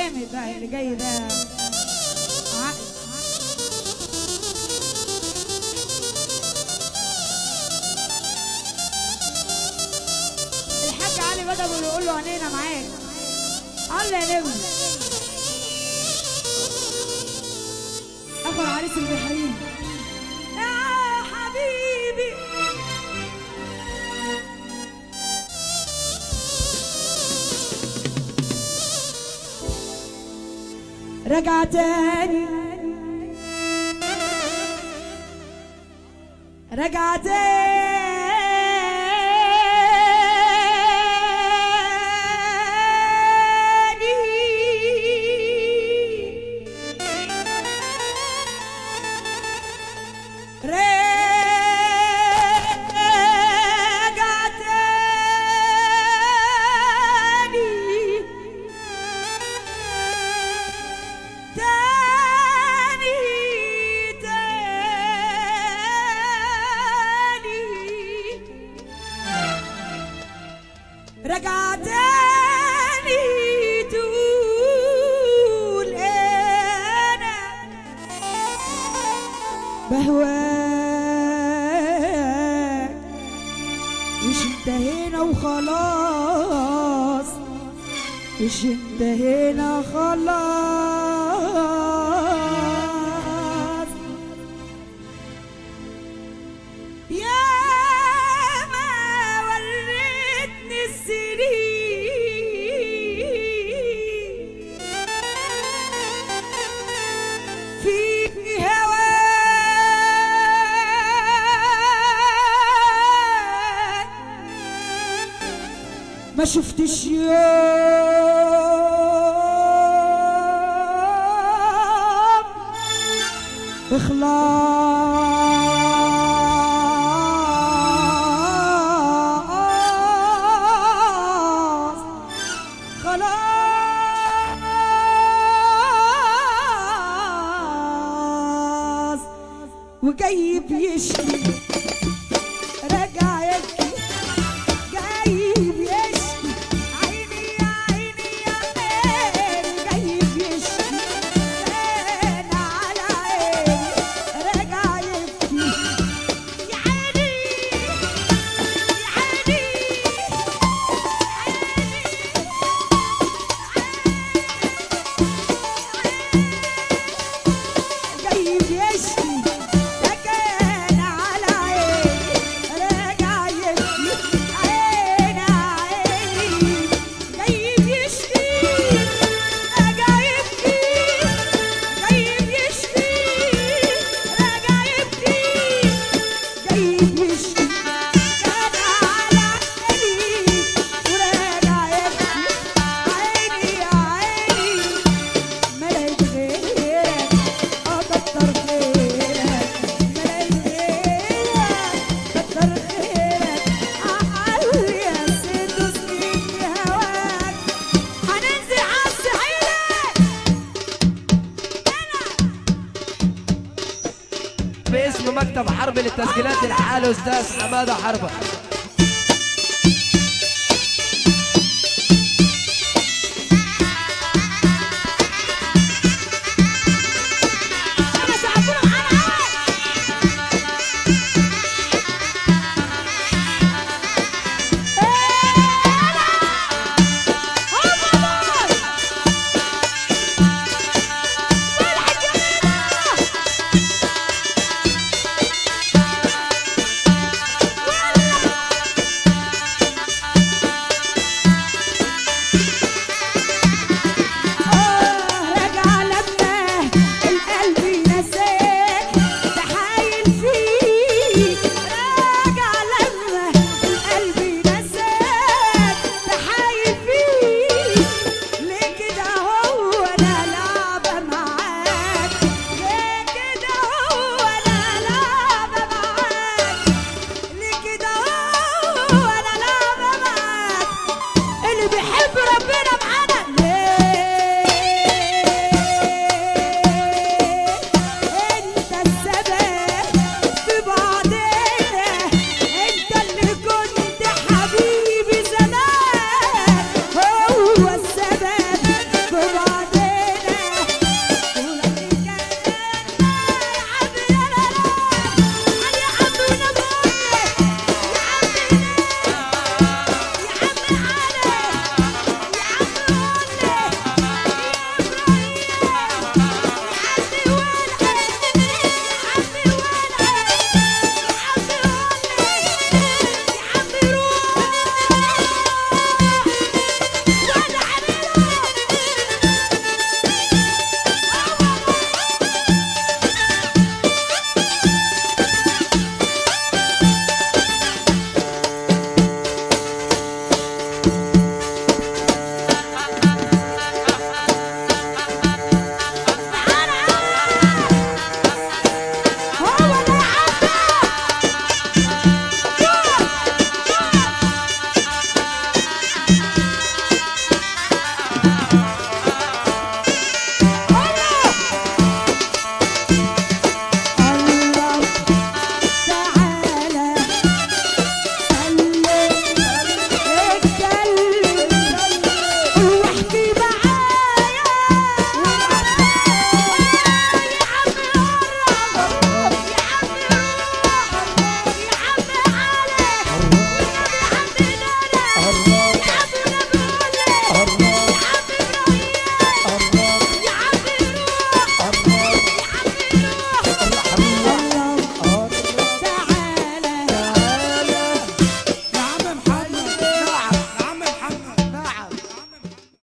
جامد بقى اللي جاي ده عقل الحاج علي بدأ بيقول له عينينا معاك الله يا نجم اخو العريس البحرين يا حبيبي رجع تاني رجع تاني رجع تاني تاني تاني رجع تاني تقول انا بهواك مش انتهينا وخلاص مش انتهينا خلاص يا ما وريتني السنين في هواك ما شفتش يوم اخلاص خلاص وجاي بيشكي رجع يبكي جاي بيشكي عيني يا عيني يا عيني جاي بيشكي انا على عيني رجع يبكي يا عيني يا عيني جاي بيشكي ده كان على عيني راجع يبكي عيني عيني جاي بيشكي راجع يبكي جاي بيشكي راجع يبكي جاي بيشكي كان على عيني وراجع يبكي عيني يا عيني ملاك غيرك اه كتر خيرك ملاك غيرك كتر خيرك عقل يا ست سنين في هواك هننزل عالسعيدة باسم مكتب حرب للتسجيلات العالي استاذ حماده حربه